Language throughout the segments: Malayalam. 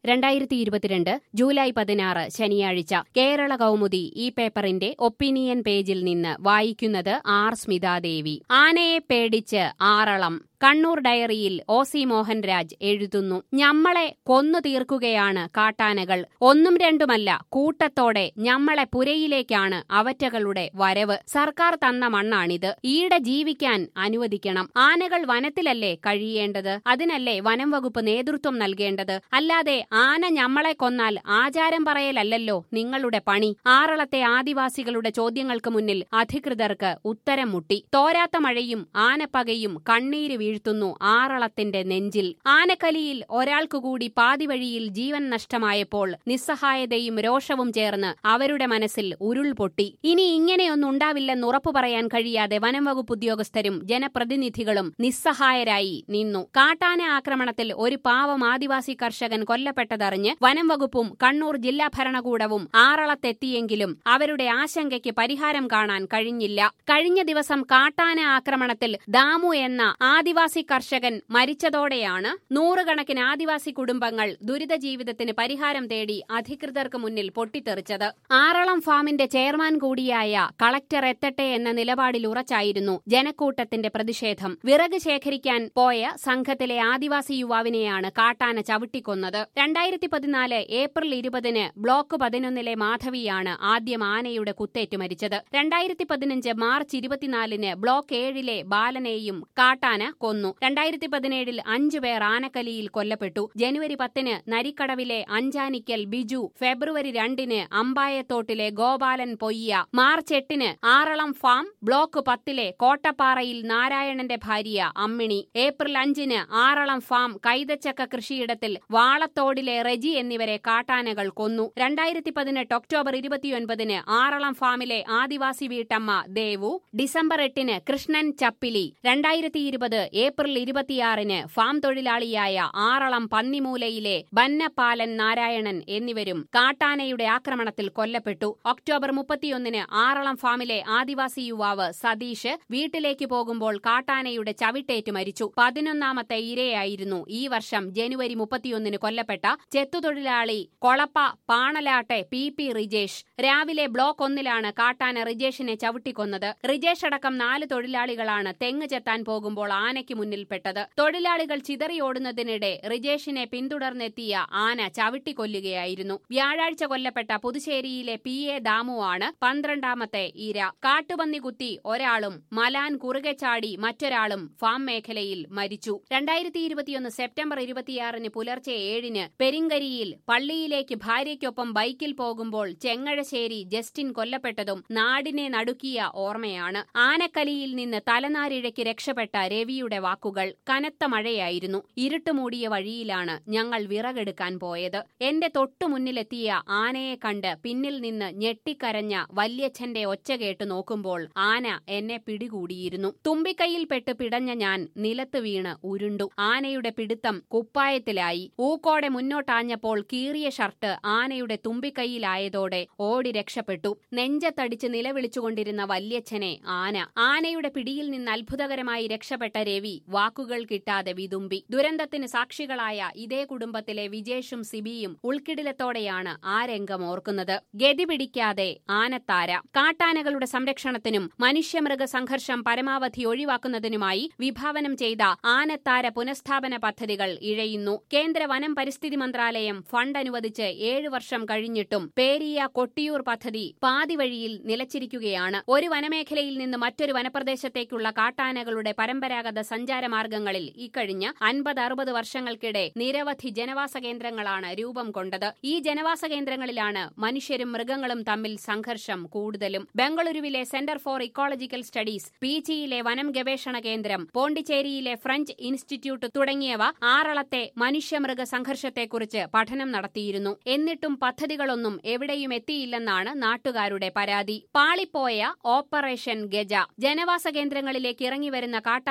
രണ്ടായിരത്തി ഇരുപത്തിരണ്ട് ജൂലൈ പതിനാറ് ശനിയാഴ്ച കേരള കൗമുദി ഈ പേപ്പറിന്റെ ഒപ്പീനിയൻ പേജിൽ നിന്ന് വായിക്കുന്നത് ആർ സ്മിതാദേവി ആനയെ പേടിച്ച് ആറളം കണ്ണൂർ ഡയറിയിൽ ഒ സി മോഹൻരാജ് എഴുതുന്നു ഞമ്മളെ കൊന്നു തീർക്കുകയാണ് കാട്ടാനകൾ ഒന്നും രണ്ടുമല്ല കൂട്ടത്തോടെ ഞമ്മളെ പുരയിലേക്കാണ് അവറ്റകളുടെ വരവ് സർക്കാർ തന്ന മണ്ണാണിത് ഈടെ ജീവിക്കാൻ അനുവദിക്കണം ആനകൾ വനത്തിലല്ലേ കഴിയേണ്ടത് അതിനല്ലേ വനം വകുപ്പ് നേതൃത്വം നൽകേണ്ടത് അല്ലാതെ ആന ഞമ്മളെ കൊന്നാൽ ആചാരം പറയലല്ലല്ലോ നിങ്ങളുടെ പണി ആറളത്തെ ആദിവാസികളുടെ ചോദ്യങ്ങൾക്ക് മുന്നിൽ അധികൃതർക്ക് ഉത്തരം മുട്ടി തോരാത്ത മഴയും ആനപ്പകയും കണ്ണീര് വീഴ്ത്തുന്നു ആറളത്തിന്റെ നെഞ്ചിൽ ആനക്കലിയിൽ ഒരാൾക്കു കൂടി പാതിവഴിയിൽ ജീവൻ നഷ്ടമായപ്പോൾ നിസ്സഹായതയും രോഷവും ചേർന്ന് അവരുടെ മനസ്സിൽ ഉരുൾ പൊട്ടി ഇനി ഇങ്ങനെയൊന്നും ഉണ്ടാവില്ലെന്ന് ഉറപ്പു പറയാൻ കഴിയാതെ വനം വകുപ്പ് ഉദ്യോഗസ്ഥരും ജനപ്രതിനിധികളും നിസ്സഹായരായി നിന്നു കാട്ടാന ആക്രമണത്തിൽ ഒരു പാവം ആദിവാസി കർഷകൻ കൊല്ലപ്പെട്ടതറിഞ്ഞ് വനം വകുപ്പും കണ്ണൂർ ജില്ലാ ഭരണകൂടവും ആറളത്തെത്തിയെങ്കിലും അവരുടെ ആശങ്കയ്ക്ക് പരിഹാരം കാണാൻ കഴിഞ്ഞില്ല കഴിഞ്ഞ ദിവസം കാട്ടാന ആക്രമണത്തിൽ ദാമു എന്ന ആദിവാസി കർഷകൻ മരിച്ചതോടെയാണ് നൂറുകണക്കിന് ആദിവാസി കുടുംബങ്ങൾ ദുരിത ജീവിതത്തിന് പരിഹാരം തേടി അധികൃതർക്ക് മുന്നിൽ പൊട്ടിത്തെറിച്ചത് ആറളം ഫാമിന്റെ ചെയർമാൻ കൂടിയായ കളക്ടർ എത്തട്ടെ എന്ന നിലപാടിൽ ഉറച്ചായിരുന്നു ജനക്കൂട്ടത്തിന്റെ പ്രതിഷേധം വിറക് ശേഖരിക്കാൻ പോയ സംഘത്തിലെ ആദിവാസി യുവാവിനെയാണ് കാട്ടാന ചവിട്ടിക്കൊന്നത് രണ്ടായിരത്തി പതിനാല് ഏപ്രിൽ ഇരുപതിന് ബ്ലോക്ക് പതിനൊന്നിലെ മാധവിയാണ് ആദ്യം ആനയുടെ കുത്തേറ്റ് മരിച്ചത് രണ്ടായിരത്തി പതിനഞ്ച് മാർച്ച് ഇരുപത്തിനാലിന് ബ്ലോക്ക് ഏഴിലെ ബാലനെയും കാട്ടാന കൊന്നു രണ്ടായിരത്തി പതിനേഴിൽ അഞ്ചു പേർ ആനക്കലിയിൽ കൊല്ലപ്പെട്ടു ജനുവരി പത്തിന് നരിക്കടവിലെ അഞ്ചാനിക്കൽ ബിജു ഫെബ്രുവരി രണ്ടിന് അമ്പായത്തോട്ടിലെ ഗോപാലൻ പൊയ്യ മാർച്ച് എട്ടിന് ആറളം ഫാം ബ്ലോക്ക് പത്തിലെ കോട്ടപ്പാറയിൽ നാരായണന്റെ ഭാര്യ അമ്മിണി ഏപ്രിൽ അഞ്ചിന് ആറളം ഫാം കൈതച്ചക്ക കൃഷിയിടത്തിൽ വാളത്തോടിലെ റെജി എന്നിവരെ കാട്ടാനകൾ കൊന്നു രണ്ടായിരത്തി പതിനെട്ട് ഒക്ടോബർ ഇരുപത്തിയൊൻപതിന് ആറളം ഫാമിലെ ആദിവാസി വീട്ടമ്മ ദേവു ഡിസംബർ എട്ടിന് കൃഷ്ണൻ ചപ്പിലി രണ്ടായിരത്തി ഇരുപത് ഏപ്രിൽ ഇരുപത്തിയാറിന് ഫാം തൊഴിലാളിയായ ആറളം പന്നിമൂലയിലെ ബന്നപ്പാലൻ നാരായണൻ എന്നിവരും കാട്ടാനയുടെ ആക്രമണത്തിൽ കൊല്ലപ്പെട്ടു ഒക്ടോബർ മുപ്പത്തിയൊന്നിന് ആറളം ഫാമിലെ ആദിവാസി യുവാവ് സതീഷ് വീട്ടിലേക്ക് പോകുമ്പോൾ കാട്ടാനയുടെ ചവിട്ടേറ്റ് മരിച്ചു പതിനൊന്നാമത്തെ ഇരയായിരുന്നു ഈ വർഷം ജനുവരി മുപ്പത്തിയൊന്നിന് കൊല്ലപ്പെട്ട ചെത്തുതൊഴിലാളി കൊളപ്പ പാണലാട്ടെ പി പി റിജേഷ് രാവിലെ ബ്ലോക്ക് ഒന്നിലാണ് കാട്ടാന റിജേഷിനെ ചവിട്ടിക്കൊന്നത് റിജേഷ് അടക്കം നാല് തൊഴിലാളികളാണ് തെങ്ങ് ചെത്താൻ പോകുമ്പോൾ ആനയ്ക്ക് മുന്നിൽപ്പെട്ടത് തൊഴിലാളികൾ ചിതറിയോടുന്നതിനിടെ റിജേഷിനെ പിന്തുടർന്നെത്തിയ ആന ചവിട്ടിക്കൊല്ലുകയായിരുന്നു വ്യാഴാഴ്ച കൊല്ലപ്പെട്ട പുതുശ്ശേരിയിലെ പി എ ദാമുവാണ് പന്ത്രണ്ടാമത്തെ ഇര കാട്ടുപന്നി കുത്തി ഒരാളും മലാൻ കുറുകെ ചാടി മറ്റൊരാളും ഫാം മേഖലയിൽ മരിച്ചു രണ്ടായിരത്തി ഇരുപത്തിയൊന്ന് സെപ്റ്റംബർ ഇരുപത്തിയാറിന് പുലർച്ചെ ഏഴിന് പെരിങ്കരിയിൽ പള്ളിയിലേക്ക് ഭാര്യയ്ക്കൊപ്പം ബൈക്കിൽ പോകുമ്പോൾ ചെങ്ങഴശ്ശേരി ജസ്റ്റിൻ കൊല്ലപ്പെട്ടതും നാടിനെ നടുക്കിയ ഓർമ്മയാണ് ആനക്കലിയിൽ നിന്ന് തലനാരിഴയ്ക്ക് രക്ഷപ്പെട്ട രവിയുടെ വാക്കുകൾ കനത്ത മഴയായിരുന്നു ഇരുട്ടുമൂടിയ വഴിയിലാണ് ഞങ്ങൾ വിറകെടുക്കാൻ പോയത് എന്റെ തൊട്ടുമുന്നിലെത്തിയ ആനയെ കണ്ട് പിന്നിൽ നിന്ന് ഞെട്ടിക്കരഞ്ഞ വല്യച്ഛന്റെ ഒച്ച കേട്ട് നോക്കുമ്പോൾ ആന എന്നെ പിടികൂടിയിരുന്നു തുമ്പിക്കൈയിൽപ്പെട്ട് പിടഞ്ഞ ഞാൻ നിലത്ത് വീണ് ഉരുണ്ടു ആനയുടെ പിടുത്തം കുപ്പായത്തിലായി ഊക്കോടെ മുന്നോട്ടാഞ്ഞപ്പോൾ കീറിയ ഷർട്ട് ആനയുടെ തുമ്പിക്കൈയിലായതോടെ ഓടി രക്ഷപ്പെട്ടു നെഞ്ചത്തടിച്ച് നിലവിളിച്ചുകൊണ്ടിരുന്ന വല്യച്ഛനെ ആന ആനയുടെ പിടിയിൽ നിന്ന് അത്ഭുതകരമായി രക്ഷപ്പെട്ട രവി വാക്കുകൾ കിട്ടാതെ വിതുമ്പി ദുരന്തത്തിന് സാക്ഷികളായ ഇതേ കുടുംബത്തിലെ വിജേഷും സിബിയും ഉൾക്കിടിലത്തോടെയാണ് ആ രംഗം ഓർക്കുന്നത് ഗതി പിടിക്കാതെ ആനത്താര കാട്ടാനകളുടെ സംരക്ഷണത്തിനും മനുഷ്യമൃഗ സംഘർഷം പരമാവധി ഒഴിവാക്കുന്നതിനുമായി വിഭാവനം ചെയ്ത ആനത്താര പുനഃസ്ഥാപന പദ്ധതികൾ ഇഴയുന്നു കേന്ദ്ര വനം പരിസ്ഥിതി മന്ത്രാലയം ഫണ്ട് അനുവദിച്ച് ഏഴു വർഷം കഴിഞ്ഞിട്ടും പേരിയ കൊട്ടിയൂർ പദ്ധതി പാതിവഴിയിൽ നിലച്ചിരിക്കുകയാണ് ഒരു വനമേഖലയിൽ നിന്ന് മറ്റൊരു വനപ്രദേശത്തേക്കുള്ള കാട്ടാനകളുടെ പരമ്പരാഗത സഞ്ചാരമാർഗങ്ങളിൽ ഇക്കഴിഞ്ഞ അൻപത് അറുപത് വർഷങ്ങൾക്കിടെ നിരവധി ജനവാസ കേന്ദ്രങ്ങളാണ് രൂപം കൊണ്ടത് ഈ ജനവാസ കേന്ദ്രങ്ങളിലാണ് മനുഷ്യരും മൃഗങ്ങളും തമ്മിൽ സംഘർഷം കൂടുതലും ബംഗളൂരുവിലെ സെന്റർ ഫോർ ഇക്കോളജിക്കൽ സ്റ്റഡീസ് പീച്ചിയിലെ വനം ഗവേഷണ കേന്ദ്രം പോണ്ടിച്ചേരിയിലെ ഫ്രഞ്ച് ഇൻസ്റ്റിറ്റ്യൂട്ട് തുടങ്ങിയവ ആറളത്തെ മനുഷ്യമൃഗ സംഘർഷത്തെക്കുറിച്ച് പഠനം നടത്തിയിരുന്നു എന്നിട്ടും പദ്ധതികളൊന്നും എവിടെയും എത്തിയില്ലെന്നാണ് നാട്ടുകാരുടെ പരാതി പാളിപ്പോയ ഓപ്പറേഷൻ ഗജ ജനവാസ കേന്ദ്രങ്ങളിലേക്ക് ഇറങ്ങിവരുന്ന കാട്ടാനകളെ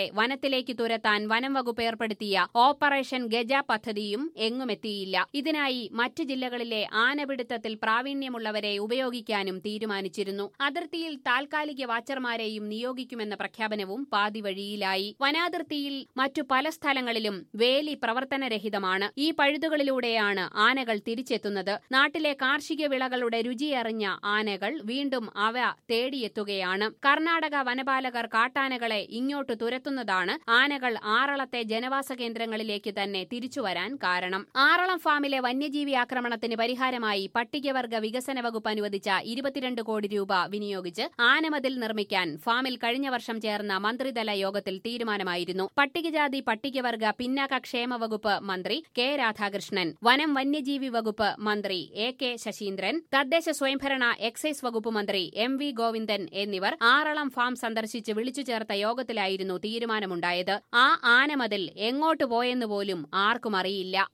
വനത്തിലേക്ക് തുരത്താൻ വനം വകുപ്പ് ഏർപ്പെടുത്തിയ ഓപ്പറേഷൻ ഗജ പദ്ധതിയും എങ്ങുമെത്തിയില്ല ഇതിനായി മറ്റ് ജില്ലകളിലെ ആനപിടുത്തത്തിൽ പ്രാവീണ്യമുള്ളവരെ ഉപയോഗിക്കാനും തീരുമാനിച്ചിരുന്നു അതിർത്തിയിൽ താൽക്കാലിക വാച്ചർമാരെയും നിയോഗിക്കുമെന്ന പ്രഖ്യാപനവും പാതിവഴിയിലായി വനാതിർത്തിയിൽ മറ്റു പല സ്ഥലങ്ങളിലും വേലി പ്രവർത്തനരഹിതമാണ് ഈ പഴുതുകളിലൂടെയാണ് ആനകൾ തിരിച്ചെത്തുന്നത് നാട്ടിലെ കാർഷിക വിളകളുടെ രുചിയറിഞ്ഞ ആനകൾ വീണ്ടും അവ തേടിയെത്തുകയാണ് കർണാടക വനപാലകർ കാട്ടാനകളെ ഇങ്ങോട്ട് തുരത്തുന്നതാണ് ആനകൾ ആറളത്തെ ജനവാസ കേന്ദ്രങ്ങളിലേക്ക് തന്നെ തിരിച്ചുവരാൻ കാരണം ആറളം ഫാമിലെ വന്യജീവി ആക്രമണത്തിന് പരിഹാരമായി പട്ടികവർഗ വികസന വകുപ്പ് അനുവദിച്ച ഇരുപത്തിരണ്ട് കോടി രൂപ വിനിയോഗിച്ച് ആനമതിൽ നിർമ്മിക്കാൻ ഫാമിൽ കഴിഞ്ഞ വർഷം ചേർന്ന മന്ത്രിതല യോഗത്തിൽ തീരുമാനമായിരുന്നു പട്ടികജാതി പട്ടികവർഗ പിന്നാക്ക ക്ഷേമ വകുപ്പ് മന്ത്രി കെ രാധാകൃഷ്ണൻ വനം വന്യജീവി വകുപ്പ് മന്ത്രി എ കെ ശശീന്ദ്രൻ തദ്ദേശ സ്വയംഭരണ എക്സൈസ് വകുപ്പ് മന്ത്രി എം വി ഗോവിന്ദൻ എന്നിവർ ആറളം ഫാം സന്ദർശിച്ച് വിളിച്ചു ചേർത്ത യോഗത്തിലായിരുന്നു തീരുമാനമുണ്ടായത് ആ ആനമതിൽ എങ്ങോട്ട് പോയെന്ന് പോലും ആർക്കും അറിയില്ല